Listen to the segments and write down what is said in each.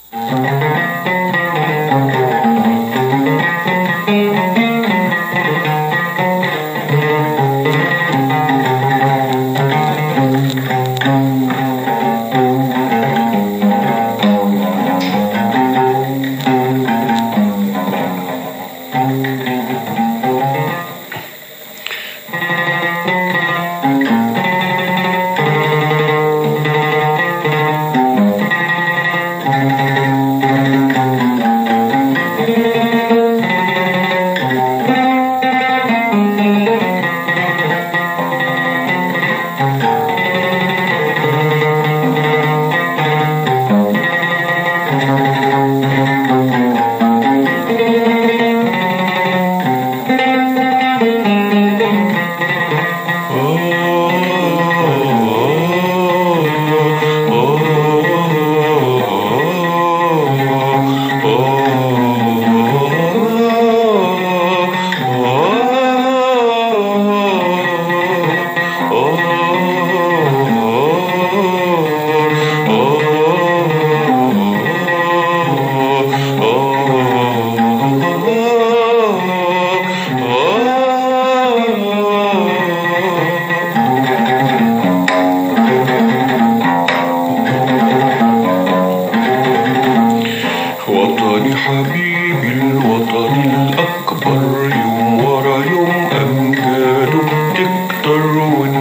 وطني حبيبي الوطن الأكبر يوم ورا يوم أمجاده بتكتر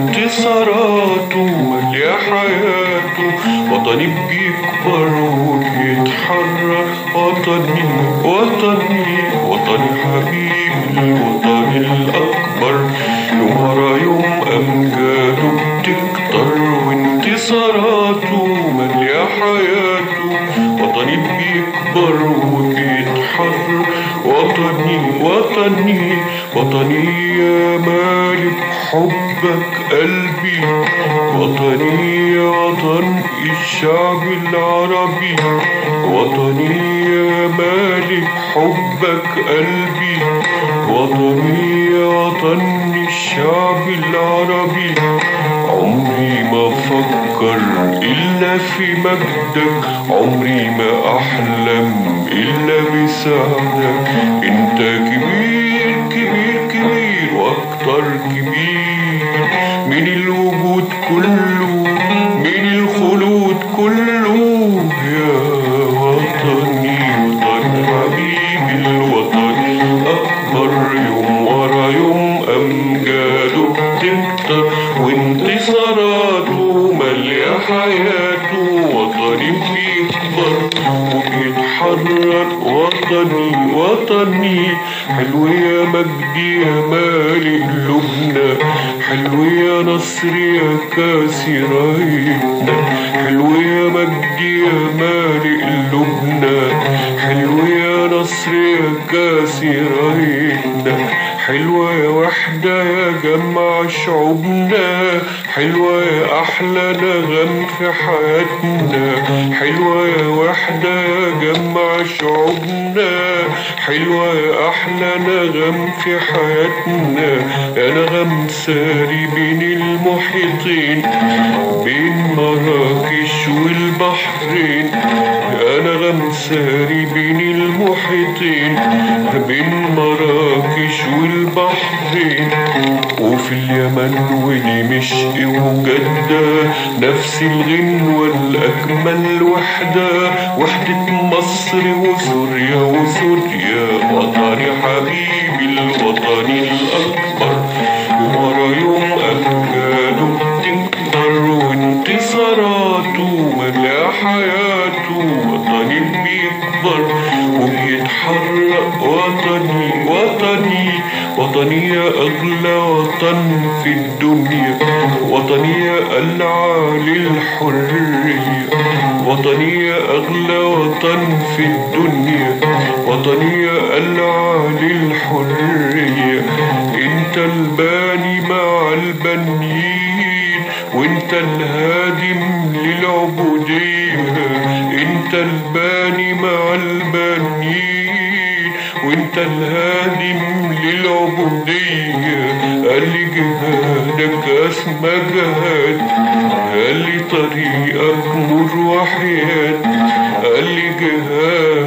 وانتصاراته مالية حياته وطني بيكبر وبيتحرر وطني وطني وطني حبيبي الوطن الأكبر يوم ورا يوم أمجاده بتكتر وانتصاراته مالية حياته وطني بيكبر وبيتحرر وطني وطني وطني يا مالي بحبك قلبي وطني يا وطن الشعب العربي وطني يا مالي بحبك قلبي وطني يا وطن الشعب العربي عمري ما فكر إلا في مجدك عمري ما أحلم إلا بسعدك أنت كبير كبير كبير وأكتر كبير من الوجود كله من الخلود كله يا وطني وطن حبيبي الوطن الأكبر يوم ورا يوم أمجاده بتكتر وانتصاراته مالية حياته وطني بيكبر وبيتحرر وطني وطني حلو يا مجدي يا مالي قلوبنا حلو يا نصر يا كاسي رايتنا حلو يا مجدي يا مالي قلوبنا حلو يا نصر يا كاسي رايتنا حلوة يا وحدة يا جمع شعوبنا حلوة يا أحلى نغم في حياتنا حلوة يا وحدة يا جمع شعوبنا حلوة يا أحلى نغم في حياتنا يا نغم ساري بين المحيطين بين مراكش والبحرين يا نغم ساري بين المحيطين بين مراكش والبحرين وفي اليمن ودمشق وجدة نفس الغنوة الأجمل وحدة وحدة مصر وسوريا وسوريا وطني حبيبي الوطن الأكبر ورا يوم أمجاده بتكبر وانتصاراته ملا حياته وطني بيكبر وبيتحرق وطني وطني وطني يا أغلى وطن في الدنيا وطني يا العالي الحرية وطني يا أغلى وطن في الدنيا وطني يا العالي الحرية انت الباني مع البنيين وانت الهادم للعبودية انت الباني مع البنيين وانت الهادم للعبودية قال لي جهادك اسمى جهاد قال لي طريقك نور وحياة قال لي جهادك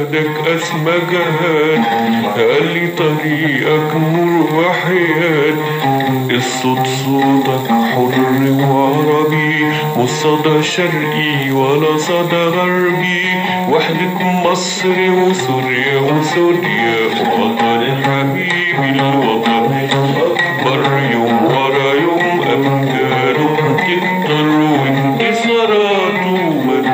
زادك أسمجان قال لي طريقك نور وحياة الصوت صوتك حر وعربي مش صدى شرقي ولا صدى غربي وحدة مصر وسوريا وسوريا وطن الحبيب الوطن أكبر يوم ورا يوم أمجاده بتكتر وانتصاراته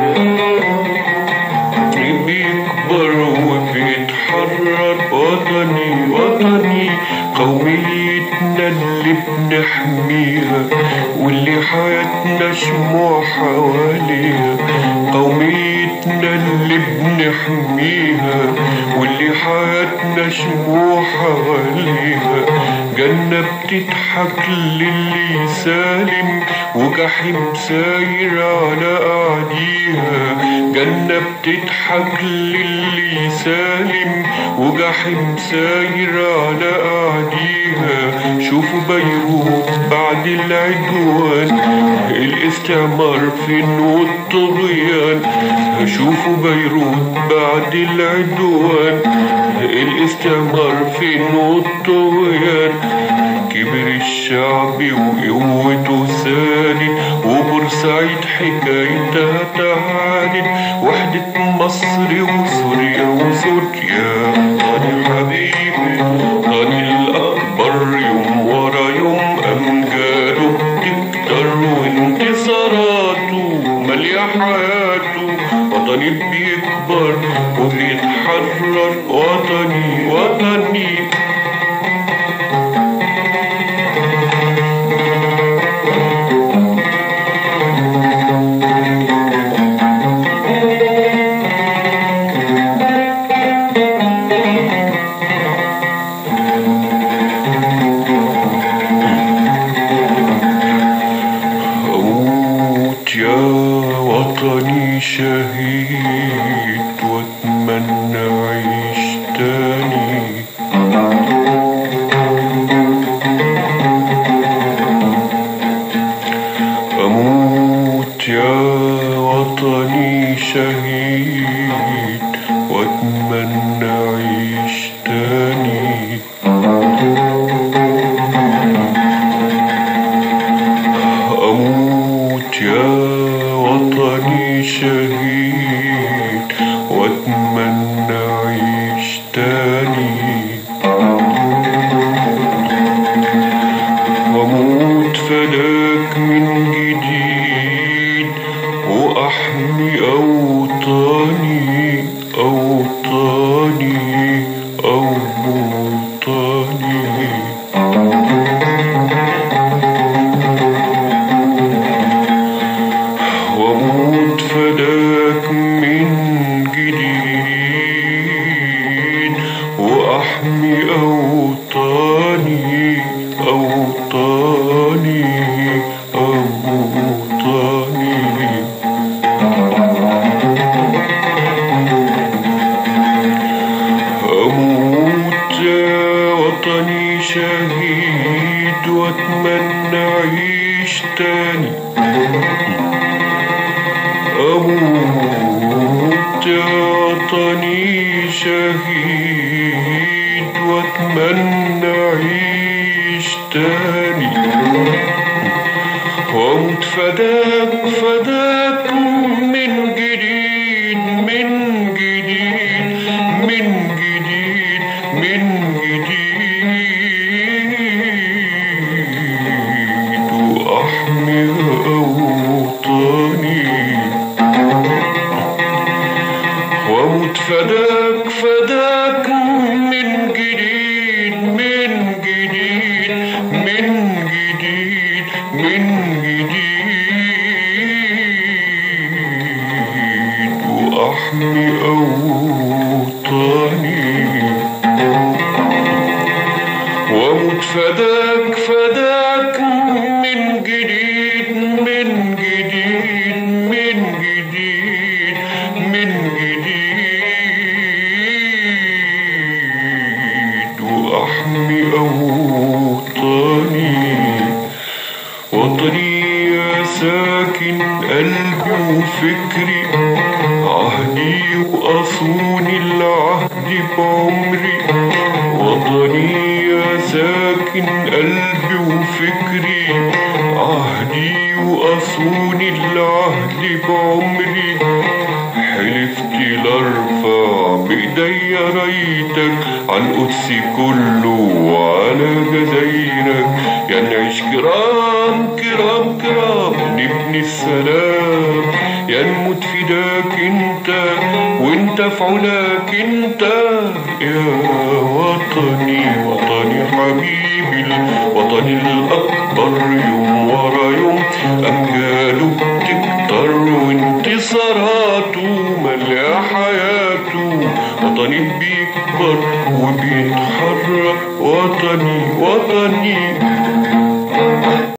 بيكبر وبيتحرر وطني وطني قوميتنا اللي بنحميها واللي حياتنا شموع حواليها قوميتنا اللي بنحميها واللي حياتنا شموع حواليها جنة بتضحك للي سالم وجحيم ساير على أعديها جنة بتضحك للي سالم وجحيم ساير على أعديها شوفوا بيروت بعد العدوان الاستعمار فين والطغيان شوفوا بيروت بعد العدوان الاستعمار فين والطغيان كبر الشعب وقوته سادت وبورسعيد حكايتها تعادت وحدة مصر وسوريا وسوريا طني حبيبي طني الأكبر يوم ورا يوم أمجاده بتكتر وانتصاراته مالية حياته وطني بيكبر وبيتحرر وطني وطني أموت يا وطني شهيد واتمنى أعيش تاني أموت يا وطني شهيد واتمنى أعيش تاني أموت يا وطني شهيد واتمنى أعيش تاني وأموت فداك من جديد وأحمي أوطاني أوطاني أوطاني وأموت فداك من جديد وأحمي أوطاني أوطاني أوطاني أموت يا وطني شهيد وأتمنى أعيش تاني أموت يا وطني شهيد وأتمنى أعيش تاني وأموت فداك فداك من جديد من جديد من جديد من جديد وأحمي أوطاني وأموت فداك فداك من جديد من جديد من جديد من جديد وأحمي أوطاني وأموت فداك فداك من جديد من جديد من جديد من جديد وأحمي أوطاني وطني يا ساكن قلبي وفكري عهدي وأرضي أصون العهد بعمري وطني يا ساكن قلبي وفكري عهدي وأصون العهد بعمري حلفت لارفع بايديا رايتك عن قدسي كله وعلى جزايرك يا نعيش كرام كرام كرام نبني السلام يا نموت فداك انت وانت في علاك انت يا وطني وطني حبيبي الوطن الاكبر يوم ورا يوم أما